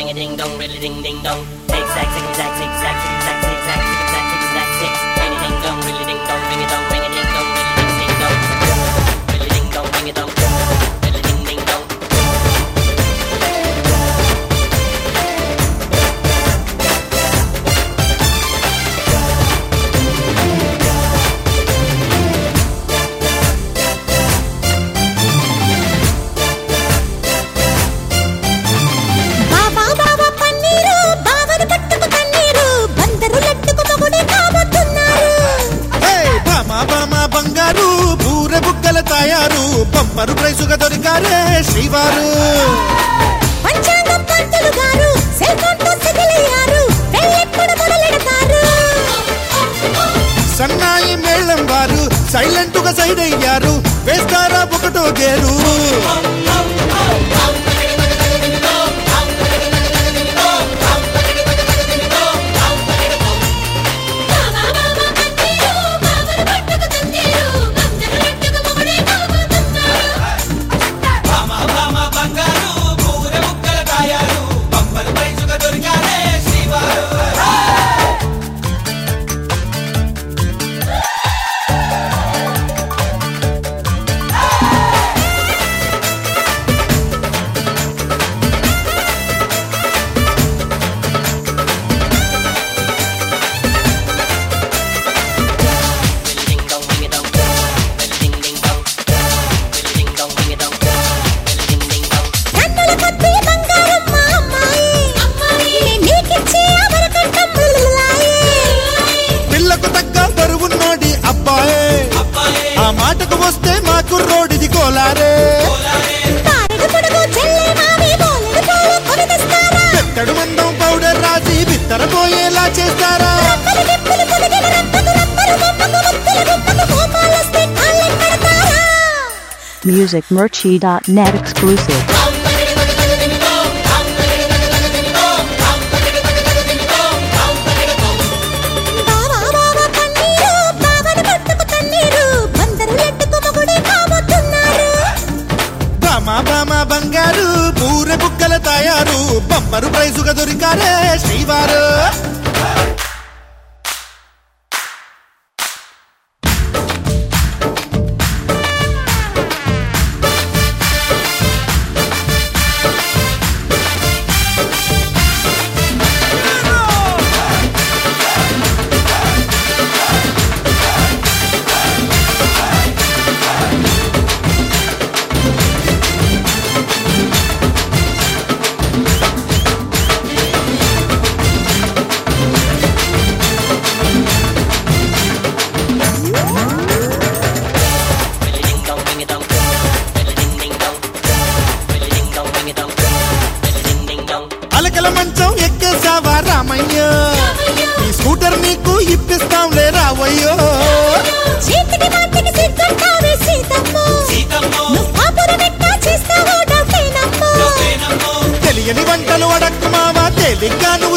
ring a ding dong, really ding ding dong. Zig zag, zig zag, zig zag, zig zag, zig zag, zig zag, zig zag, zig. Ring a ding dong, really ding dong, ring a dong, ring a ding dong, really ding ding dong. Really ding dong, ring a dong, really ding ding dong. బాబా బాబా పన్నీరు బావను పట్టుకు తన్నీరు బందరు లట్టుకు మొగుడే కాబోతున్నారు హే, భామ భామ బంగారు బూరె బుగ్గల తాయారు పంపరు ప్రైసుగా దొరికారే శ్రీవారు పంచాంగం పంతులు గారు సెల్ ఫోన్ తో సిగిలయ్యారు పెళ్ళెప్పుడు మొదలెడతారు సన్నాయి మేళం వారు సైలెంట్ గా సైడ్ అయ్యారు వేస్తారా ఒకటో గేరు బాబా బాబా పన్నీరు బావను పట్టుకు తన్నీరు బందరు లట్టుకు మొగుడే కాబోతున్నారు Really ding dong, ring a dong, really ding ding dong. Really ding dong, ring a dong, really ding ding dong. కన్నుల కొద్ది బంగారం మా అమ్మాయి అమ్మాయి నీకిచ్చే అమరకంఠం ముల్లాయి పిల్లకు తగ్గ బరువున్నోడి అబ్బాయే ఆ మాటకు వస్తే మా కుర్రోడిది కోలారే పారెడు పొడుగు చెల్లె మావి బోలెడు పూలు కొని తెస్తారా పెత్తడు మందం పౌడర్ రాసి బిత్తరపోయేలా చేస్తారా రప్పలు గిప్పులు పొదిగిన రప్పకు రప్పలు బొమ్మకు ముత్తులు గుప్పకు కోపాలొస్తే కాళ్ళెం పెడతారా musicmerchie.net exclusive. బావా బావా పన్నీరు బావను పట్టుకు తన్నీరు బందరు లట్టుకు మొగుడే కాబోతున్నారు భామ భామ బంగారు బూరె బుగ్గల తాయారు బంపరు ప్రైసుగా దొరికారే శ్రీవారు Really ding dong, ring a dong, really ding ding dong. Really ding dong, ring a dong, really ding ding dong. అలకల మంచం ఎక్కేసావా రామయ్య ఈ స్కూటర్ నీకు ఇప్పిస్తాంలే రావయ్యో చీటికి మాటికి సిగ్గంటావే సీతమ్మో నువ్వు కాపురం ఎట్టా చేస్తావో డౌటేనమ్మో తెలియని వంటలు అడక్కు మావా తేలిగ్గాను